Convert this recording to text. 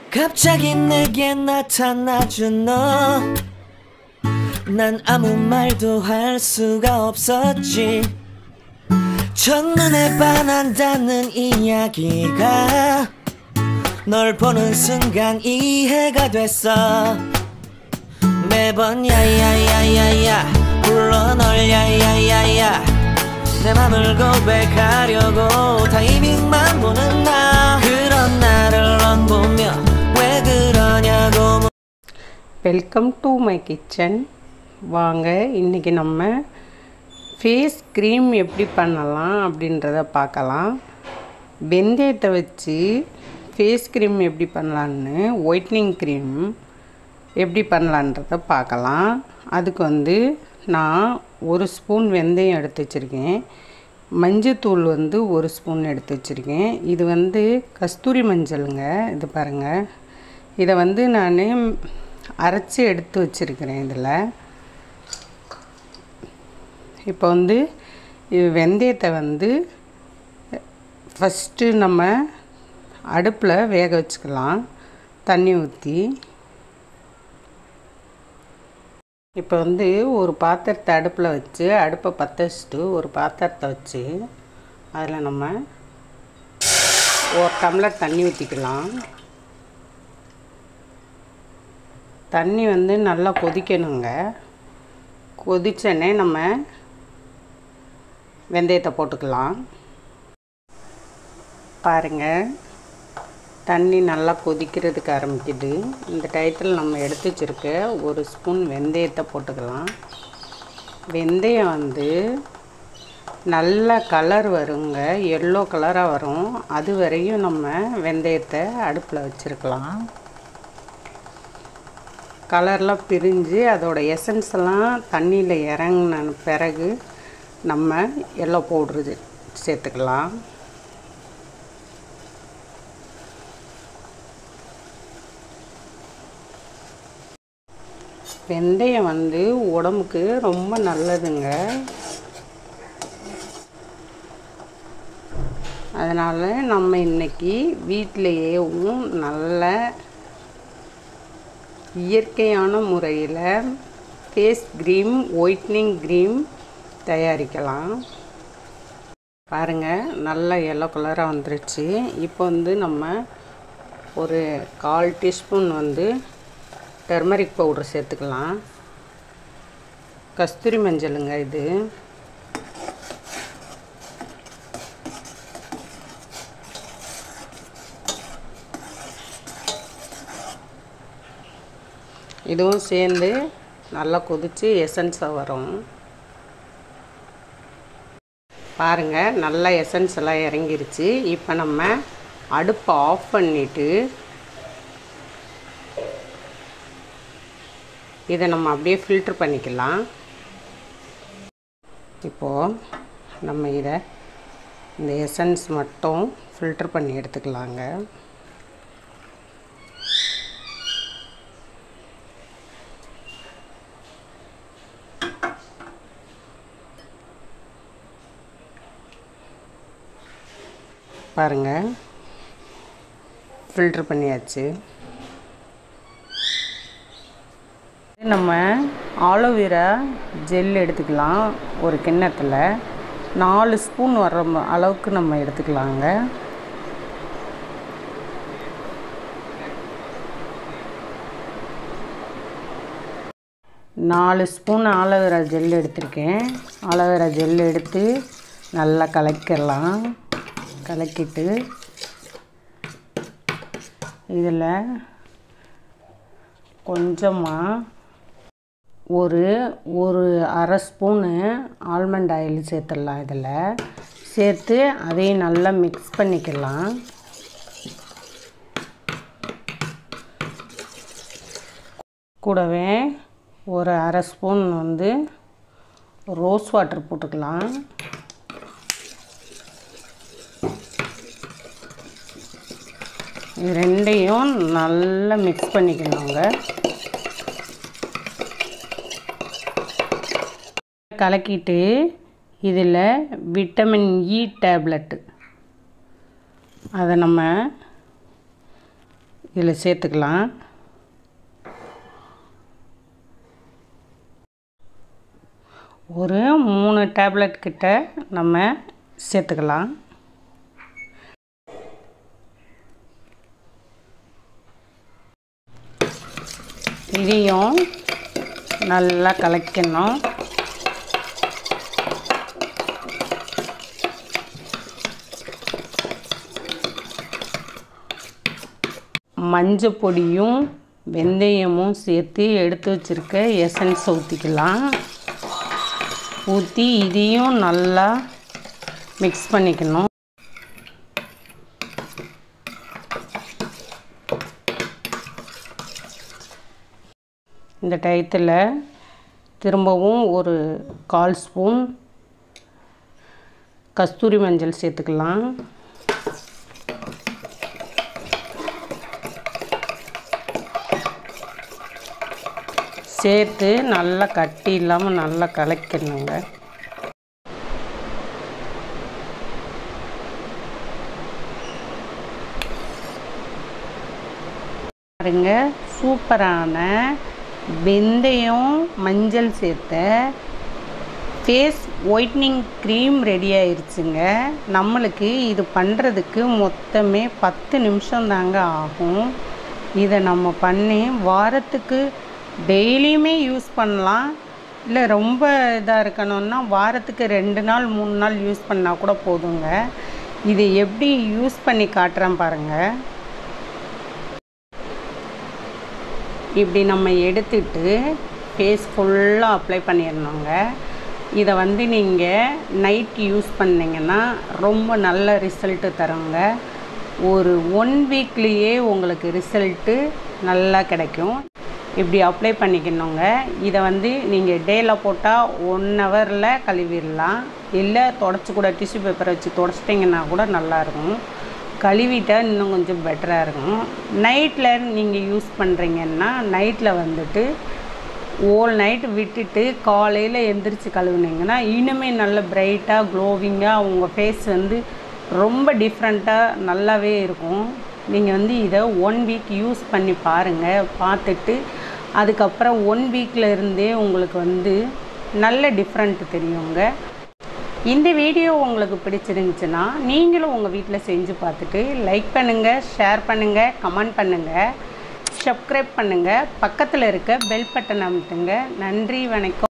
갑자기 내게 나타나준 너. 난 아무 말도 할 수가 없었지. 첫눈에 반한다는 이야기가 널 보는 순간 이해가 됐어. 매번 야야야야야 불러 널 야야야야 내 맘을 고백하려고 타이밍만 보는 나 그런 나를 넌 보며 왜 그러냐고 welcome to my kitchen வாங்க இன்றைக்கி நம்ம ஃபேஸ் க்ரீம் எப்படி பண்ணலாம் அப்படின்றத பார்க்கலாம் வெந்தயத்தை வச்சு ஃபேஸ் க்ரீம் எப்படி பண்ணலான்னு ஒயிட்னிங் க்ரீம் எப்படி பண்ணலான்றத பார்க்கலாம் அதுக்கு வந்து நான் ஒரு ஸ்பூன் வெந்தயம் எடுத்து வச்சுருக்கேன் மஞ்சத்தூள் வந்து ஒரு ஸ்பூன் எடுத்து வச்சுருக்கேன் இது வந்து கஸ்தூரி மஞ்சளுங்க இது பாருங்கள் இதை வந்து நான் அரைச்சி எடுத்து வச்சுருக்கிறேன் இதில் இப்போ வந்து இது வெந்தயத்தை வந்து ஃபஸ்ட்டு நம்ம அடுப்பில் வேக வச்சுக்கலாம் தண்ணி ஊற்றி இப்போ வந்து ஒரு பாத்திரத்தை அடுப்பில் வச்சு அடுப்பை பற்ற வச்சுட்டு ஒரு பாத்திரத்தை வச்சு அதில் நம்ம ஒரு டம்ளர் தண்ணி ஊற்றிக்கலாம் தண்ணி வந்து நல்லா கொதிக்கணுங்க கொதிச்சோடனே நம்ம வெந்தயத்தை போட்டுக்கலாம் பாருங்கள் தண்ணி நல்லா கொதிக்கிறதுக்கு ஆரம்பிக்குது இந்த டயத்தில் நம்ம எடுத்து வச்சுருக்க ஒரு ஸ்பூன் வெந்தயத்தை போட்டுக்கலாம் வெந்தயம் வந்து நல்ல கலர் வருங்க எல்லோ கலராக வரும் அது வரையும் நம்ம வெந்தயத்தை அடுப்பில் வச்சுருக்கலாம் கலர்லாம் பிரிஞ்சு அதோட எசன்ஸ் எல்லாம் தண்ணியில் இறங்கின பிறகு நம்ம எல்லோ பவுட்ரு சேர்த்துக்கலாம் வெந்தயம் வந்து உடம்புக்கு ரொம்ப நல்லதுங்க அதனால் நம்ம இன்னைக்கு வீட்டிலையேவும் நல்ல இயற்கையான முறையில் ஃபேஸ் க்ரீம் ஒயிட்னிங் க்ரீம் தயாரிக்கலாம் பாருங்கள் நல்ல எல்லோ கலராக வந்துருச்சு இப்போ வந்து நம்ம ஒரு கால் டீஸ்பூன் வந்து டர்மரிக் பவுடர் சேர்த்துக்கலாம் கஸ்தூரி மஞ்சளுங்க இது இதுவும் சேர்ந்து நல்லா கொதித்து எசன்ஸாக வரும் பாருங்கள் நல்லா எசன்ஸ் எல்லாம் இறங்கிருச்சு இப்போ நம்ம அடுப்பை ஆஃப் பண்ணிவிட்டு இதை நம்ம அப்படியே ஃபில்ட்ரு பண்ணிக்கலாம் இப்போது நம்ம இதை இந்த எசன்ஸ் மட்டும் ஃபில்ட்ரு பண்ணி எடுத்துக்கலாங்க பாருங்கள் ஃபில்ட்ரு பண்ணியாச்சு நம்ம ஆலோவேரா ஜெல் எடுத்துக்கலாம் ஒரு கிண்ணத்தில் நாலு ஸ்பூன் வர்ற ம- அளவுக்கு நம்ம எடுத்துக்கலாங்க நாலு ஸ்பூன் ஆலோவேரா ஜெல் எடுத்திருக்கேன் ஆலோவேரா ஜெல் எடுத்து நல்லா கலக்கிடலாம் கலக்கிட்டு இதில் கொஞ்சமாக ஒரு ஒரு அரை ஸ்பூனு ஆல்மண்ட் ஆயில் சேர்த்துடலாம் இதில் சேர்த்து அதையும் நல்லா மிக்ஸ் பண்ணிக்கலாம் கூடவே ஒரு அரை ஸ்பூன் வந்து ரோஸ் வாட்டர் போட்டுக்கலாம் இது ரெண்டையும் நல்லா மிக்ஸ் பண்ணிக்கணுங்க கலக்கிட்டு இதில் விட்டமின் இ டேப்லெட்டு அதை நம்ம இதில் சேர்த்துக்கலாம் ஒரு மூணு டேப்லெட் கிட்ட நம்ம சேர்த்துக்கலாம் இதையும் நல்லா கலக்கணும் மஞ்சள் பொடியும் வெந்தயமும் சேர்த்து எடுத்து வச்சுருக்க எசன்ஸ் ஊற்றிக்கலாம் ஊற்றி இதையும் நல்லா மிக்ஸ் பண்ணிக்கணும் இந்த டயத்தில் திரும்பவும் ஒரு கால் ஸ்பூன் கஸ்தூரி மஞ்சள் சேர்த்துக்கலாம் சேர்த்து நல்லா கட்டி இல்லாமல் நல்லா கலக்கணுங்க பாருங்க சூப்பரான வெந்தயம் மஞ்சள் சேர்த்த ஃபேஸ் ஒயிட்னிங் க்ரீம் ரெடி ஆயிருச்சுங்க நம்மளுக்கு இது பண்ணுறதுக்கு மொத்தமே பத்து நிமிஷம் தாங்க ஆகும் இதை நம்ம பண்ணி வாரத்துக்கு டெய்லியுமே யூஸ் பண்ணலாம் இல்லை ரொம்ப இதாக இருக்கணும்னா வாரத்துக்கு ரெண்டு நாள் மூணு நாள் யூஸ் பண்ணால் கூட போதுங்க இது எப்படி யூஸ் பண்ணி காட்டுறேன் பாருங்கள் இப்படி நம்ம எடுத்துட்டு ஃபேஸ் ஃபுல்லாக அப்ளை பண்ணிடணுங்க இதை வந்து நீங்கள் நைட் யூஸ் பண்ணிங்கன்னா ரொம்ப நல்ல ரிசல்ட்டு தருங்க ஒரு ஒன் வீக்லேயே உங்களுக்கு ரிசல்ட்டு நல்லா கிடைக்கும் இப்படி அப்ளை பண்ணிக்கணுங்க இதை வந்து நீங்கள் டேயில் போட்டால் ஒன் ஹவரில் கழுவிடலாம் இல்லை தொடச்சி கூட டிஷ்யூ பேப்பரை வச்சு தொடச்சிட்டிங்கன்னா கூட நல்லாயிருக்கும் கழுவிட்டால் இன்னும் கொஞ்சம் பெட்டராக இருக்கும் நைட்டில் நீங்கள் யூஸ் பண்ணுறீங்கன்னா நைட்டில் வந்துட்டு ஓல் நைட் விட்டுட்டு காலையில் எந்திரிச்சு கழுவுனீங்கன்னா இனிமே நல்ல பிரைட்டாக க்ளோவிங்காக உங்கள் ஃபேஸ் வந்து ரொம்ப டிஃப்ரெண்ட்டாக நல்லாவே இருக்கும் நீங்கள் வந்து இதை ஒன் வீக் யூஸ் பண்ணி பாருங்கள் பார்த்துட்டு அதுக்கப்புறம் ஒன் வீக்கில் இருந்தே உங்களுக்கு வந்து நல்ல டிஃப்ரெண்ட் தெரியுங்க இந்த வீடியோ உங்களுக்கு பிடிச்சிருந்துச்சுன்னா நீங்களும் உங்கள் வீட்டில் செஞ்சு பார்த்துட்டு லைக் பண்ணுங்கள் ஷேர் பண்ணுங்கள் கமெண்ட் பண்ணுங்கள் சப்ஸ்கிரைப் பண்ணுங்கள் பக்கத்தில் இருக்க பெல் பட்டன் அமுத்துங்க நன்றி வணக்கம்